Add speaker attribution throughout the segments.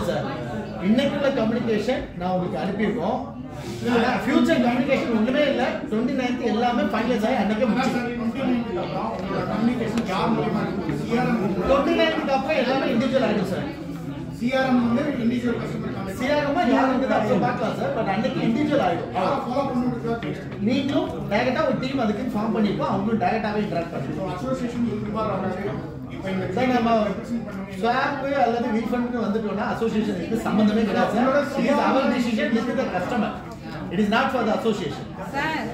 Speaker 1: sir இன்னைக்குள்ள communication நான் உங்களுக்கு அனுப்பியிருக்கோம் ஃபியூச்சர் கம்யூனிகேஷன் ஒண்ணுமே இல்ல டுவெண்ட்டி நைன்த் எல்லாமே ஃபைனலைஸ் ஆகி அன்னைக்கே முடிச்சு டுவெண்ட்டி நைன்த்துக்கு அப்புறம் எல்லாமே இண்டிவிஜுவல் ஆயிடும் சார்
Speaker 2: சிஆர்எம் வந்து இண்டிவிஜுவல் கஸ்டமர் கான்டாக்ட்
Speaker 1: சிஆர்எம் யாரும் தான் அப்புறம் பார்க்கலாம் சார் பட் அன்னைக்கு இண்டிவிஜுவல் ஆயிடும்
Speaker 2: ஃபாலோ பண்ணுறதுக்காக
Speaker 1: நீங்களும் டைரக்டா ஒரு டீம் அதுக்கு ஃபார்ம் பண்ணிப்போம் அவங்களும் டைரக்டாவே இன்டராக்ட் பண்ணிப்போம்
Speaker 2: அசோசியேஷன் இன்வால்வ் ஆகாது இப்போ இந்த
Speaker 1: சார் நம்ம ஸ்வாப் அல்லது ரீஃபண்ட் வந்துட்டோம்னா அசோசியேஷன் இதுக்கு சம்பந்தமே கிடையாது sir it is our decision with the customer it is not for the association
Speaker 3: sir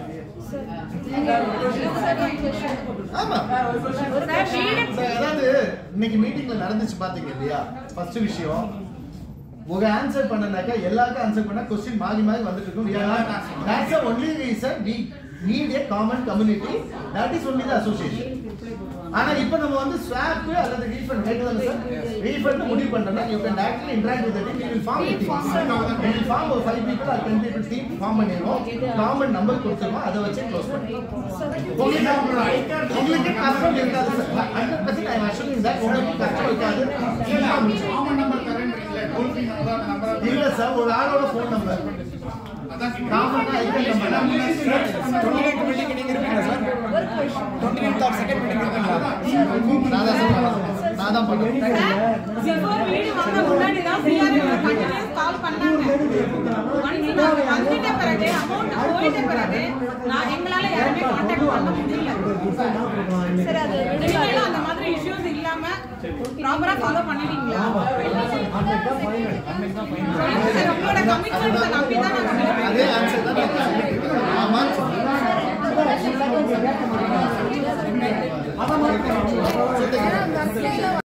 Speaker 1: ஆமா
Speaker 3: சார் வீடு
Speaker 1: சார், அதாவது இன்னைக்கு மீட்டிங்ல நடந்துச்சு பாத்தீங்க இல்லையா ஃபர்ஸ்ட் விஷயம் உங்க ஆன்சர் பண்ணனாக்கா எல்லாருக்கும் ஆன்சர் பண்ணா கொஸ்டின் மாறி மாறி வந்துட்டு இருக்கும் that's the only reason we need a common community that is only the association ஆனா இப்போ நம்ம வந்து ஸ்வாப் அல்லது ரீஃபண்ட் கேட்கலாம் சார் ரீஃபண்ட் முடிவு பண்றோம்னா you can directly interact with the team will form the team will form ஒரு 5 people are 10 people team form பண்ணிடுவோம் காமன் நம்பர் கொடுத்துருவோம் அதை வச்சு க்ளோஸ் பண்ணிடுவோம் உங்களுக்கு உங்களுக்கு கஷ்டம் இருக்காது sir hundred percent I assuring that உங்களுக்கு கஷ்டம் இருக்காது
Speaker 2: காமன் நம்பர் தரேன் இல்லை டோல் ஃப்ரீ நம்பர் நம்பர்
Speaker 1: இல்ல சார் ஒரு ஆளோட ஃபோன் நம்பர்
Speaker 2: அதான்
Speaker 1: காமன் ஐக்கன் நம்பர் நான் தான் சார் நான் தான் பண்ணுவேன்
Speaker 3: பிஃபோர் வீடு வாங்க முன்னாடி தான் சிஆர்எம் கண்டினியூஸ் கால் பண்ணாங்க ஒன்ஸ் நாங்க வந்துட்ட பிறகு அமௌண்ட் போயிட்ட பிறகு நான் எங்களால யாருமே காண்டாக்ட் பண்ண முடியல சரி அது இனிமேலும் அந்த மாதிரி இஷ்யூஸ் இல்லாம ப்ராப்பரா ஃபாலோ பண்ணிடுவீங்களா சார் உங்களோட கமிட்மெண்ட் நம்பி தான் நாங்க
Speaker 1: அதே ஆன்சர் தான் ஆமா
Speaker 4: ஆமா